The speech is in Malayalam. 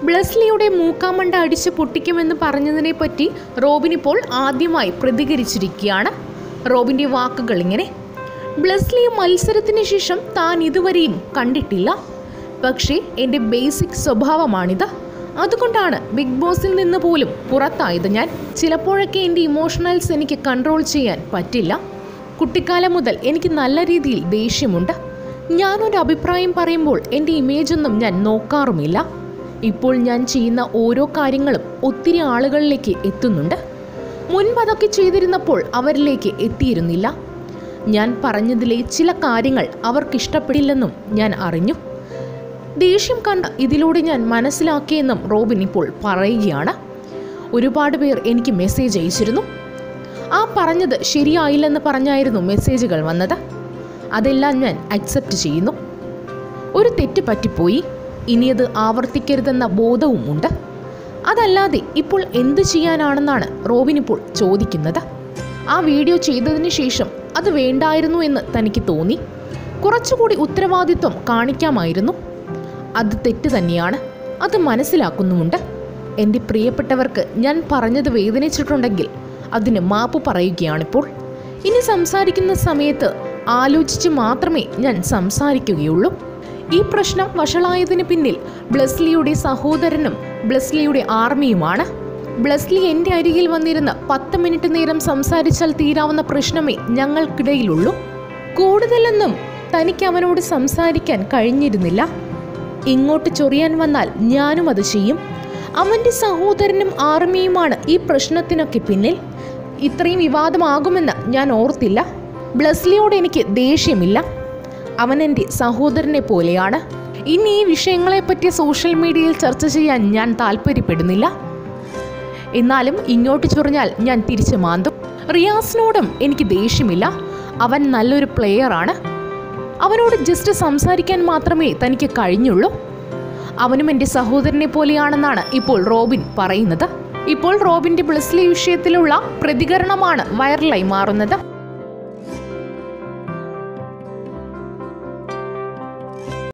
ബ്ലസ്ലിയുടെ മൂക്കാമണ്ട അടിച്ച് പൊട്ടിക്കുമെന്ന് പറഞ്ഞതിനെ പറ്റി റോബിൻ ഇപ്പോൾ ആദ്യമായി പ്രതികരിച്ചിരിക്കുകയാണ് റോബിൻ്റെ വാക്കുകൾ ഇങ്ങനെ ബ്ലസ്ലിയെ മത്സരത്തിന് ശേഷം താൻ ഇതുവരെയും കണ്ടിട്ടില്ല പക്ഷേ എൻ്റെ ബേസിക് സ്വഭാവമാണിത് അതുകൊണ്ടാണ് ബിഗ് ബോസിൽ നിന്ന് പോലും പുറത്തായത് ഞാൻ ചിലപ്പോഴൊക്കെ എൻ്റെ ഇമോഷണൽസ് എനിക്ക് കൺട്രോൾ ചെയ്യാൻ പറ്റില്ല കുട്ടിക്കാലം മുതൽ എനിക്ക് നല്ല രീതിയിൽ ദേഷ്യമുണ്ട് ഞാനൊരു അഭിപ്രായം പറയുമ്പോൾ എൻ്റെ ഇമേജൊന്നും ഞാൻ നോക്കാറുമില്ല ഇപ്പോൾ ഞാൻ ചെയ്യുന്ന ഓരോ കാര്യങ്ങളും ഒത്തിരി ആളുകളിലേക്ക് എത്തുന്നുണ്ട് മുൻപ് അതൊക്കെ ചെയ്തിരുന്നപ്പോൾ അവരിലേക്ക് എത്തിയിരുന്നില്ല ഞാൻ പറഞ്ഞതിലെ ചില കാര്യങ്ങൾ അവർക്കിഷ്ടപ്പെടില്ലെന്നും ഞാൻ അറിഞ്ഞു ദേഷ്യം കണ്ട ഇതിലൂടെ ഞാൻ മനസ്സിലാക്കിയെന്നും റോബിൻ ഇപ്പോൾ പറയുകയാണ് ഒരുപാട് പേർ എനിക്ക് മെസ്സേജ് അയച്ചിരുന്നു ആ പറഞ്ഞത് ശരിയായില്ലെന്ന് പറഞ്ഞായിരുന്നു മെസ്സേജുകൾ വന്നത് അതെല്ലാം ഞാൻ അക്സെപ്റ്റ് ചെയ്യുന്നു ഒരു തെറ്റ് പറ്റിപ്പോയി ഇനിയത് ആവർത്തിക്കരുതെന്ന ബോധവും ഉണ്ട് അതല്ലാതെ ഇപ്പോൾ എന്ത് ചെയ്യാനാണെന്നാണ് റോബിൻ ഇപ്പോൾ ചോദിക്കുന്നത് ആ വീഡിയോ ചെയ്തതിന് ശേഷം അത് വേണ്ടായിരുന്നു എന്ന് തനിക്ക് തോന്നി കുറച്ചുകൂടി ഉത്തരവാദിത്വം കാണിക്കാമായിരുന്നു അത് തെറ്റ് തന്നെയാണ് അത് മനസ്സിലാക്കുന്നുമുണ്ട് എൻ്റെ പ്രിയപ്പെട്ടവർക്ക് ഞാൻ പറഞ്ഞത് വേദനിച്ചിട്ടുണ്ടെങ്കിൽ അതിന് മാപ്പ് പറയുകയാണിപ്പോൾ ഇനി സംസാരിക്കുന്ന സമയത്ത് ആലോചിച്ച് മാത്രമേ ഞാൻ സംസാരിക്കുകയുള്ളൂ ഈ പ്രശ്നം വഷളായതിന് പിന്നിൽ ബ്ലസ്ലിയുടെ സഹോദരനും ബ്ലസ്ലിയുടെ ആർമിയുമാണ് ബ്ലസ്ലി എൻ്റെ അരികിൽ വന്നിരുന്ന് പത്ത് മിനിറ്റ് നേരം സംസാരിച്ചാൽ തീരാവുന്ന പ്രശ്നമേ ഞങ്ങൾക്കിടയിലുള്ളൂ കൂടുതലൊന്നും തനിക്ക് അവനോട് സംസാരിക്കാൻ കഴിഞ്ഞിരുന്നില്ല ഇങ്ങോട്ട് ചൊറിയാൻ വന്നാൽ ഞാനും അത് ചെയ്യും അവൻ്റെ സഹോദരനും ആർമിയുമാണ് ഈ പ്രശ്നത്തിനൊക്കെ പിന്നിൽ ഇത്രയും വിവാദമാകുമെന്ന് ഞാൻ ഓർത്തില്ല ബ്ലസ്ലിയോട് എനിക്ക് ദേഷ്യമില്ല അവൻ എൻ്റെ സഹോദരനെ പോലെയാണ് ഇനി ഈ വിഷയങ്ങളെപ്പറ്റി സോഷ്യൽ മീഡിയയിൽ ചർച്ച ചെയ്യാൻ ഞാൻ താല്പര്യപ്പെടുന്നില്ല എന്നാലും ഇങ്ങോട്ട് ചൊറിഞ്ഞാൽ ഞാൻ തിരിച്ചു മാന്തും റിയാസിനോടും എനിക്ക് ദേഷ്യമില്ല അവൻ നല്ലൊരു പ്ലെയറാണ് അവനോട് ജസ്റ്റ് സംസാരിക്കാൻ മാത്രമേ തനിക്ക് കഴിഞ്ഞുള്ളൂ അവനും എൻ്റെ സഹോദരനെ പോലെയാണെന്നാണ് ഇപ്പോൾ റോബിൻ പറയുന്നത് ഇപ്പോൾ റോബിൻ്റെ ബ്ലസ്ലി വിഷയത്തിലുള്ള പ്രതികരണമാണ് വൈറലായി മാറുന്നത്